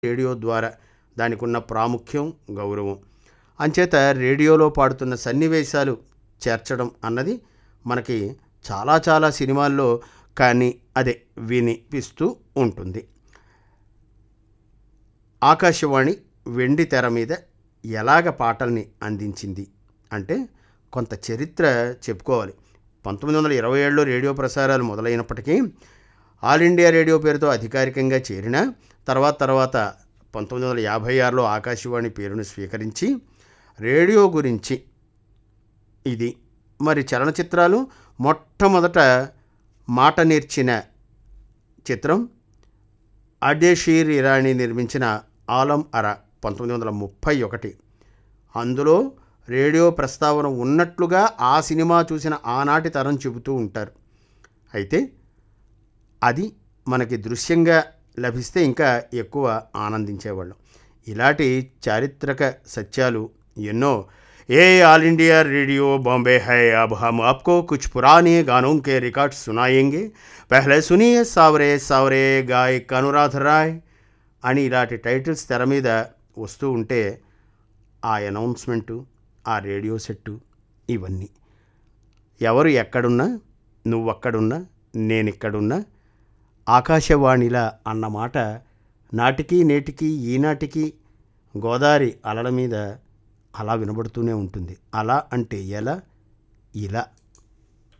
radio ద్వారా దానికి ఉన్న ప్రాముఖ్యం గౌరవం అంచేత రేడియోలో పాడుతున్న సన్నివేశాలు చేర్చడం అన్నది మనకి చాలా చాలా సినిమాల్లో కానీ అదే వినిపిస్తూ ఉంటుంది ఆకాశవాణి వెండి తెర మీద ఎలాగ పాటల్ని అందించింది అంటే కొంత చరిత్ర చెప్పుకోవాలి పంతొమ్మిది వందల ఇరవై ఏడులో రేడియో ప్రసారాలు మొదలైనప్పటికీ ఆల్ ఇండియా రేడియో పేరుతో అధికారికంగా చేరిన తర్వాత తర్వాత పంతొమ్మిది వందల యాభై ఆరులో ఆకాశవాణి పేరును స్వీకరించి రేడియో గురించి ఇది మరి చలనచిత్రాలు మొట్టమొదట మాట నేర్చిన చిత్రం అడేషీర్ ఇరానీ నిర్మించిన ఆలం అర పంతొమ్మిది వందల ముప్పై ఒకటి అందులో రేడియో ప్రస్తావన ఉన్నట్లుగా ఆ సినిమా చూసిన ఆనాటి తరం చెబుతూ ఉంటారు అయితే అది మనకి దృశ్యంగా లభిస్తే ఇంకా ఎక్కువ ఆనందించేవాళ్ళం ఇలాంటి చారిత్రక సత్యాలు ఎన్నో ఏ ఆల్ इंडिया रेडियो बॉम्बे है अब हम आपको कुछ पुराने गानों के रिकॉर्ड सुनाएंगे पहले सुनिए सावरे सावरे गायक అనురాధ రాయ్ అని ఇలాంటి టైటిల్స్ తెర మీద వస్తూ ఉంటే ఆ అనౌన్స్మెంటు ఆ రేడియో సెట్టు ఇవన్నీ ఎవరు ఎక్కడున్నా నువ్వక్కడున్నా నేనిక్కడున్నా ఆకాశవాణిలా అన్న మాట నాటికి నేటికి ఈనాటికి గోదావరి అలల మీద అలా వినబడుతూనే ఉంటుంది అలా అంటే ఎలా ఇలా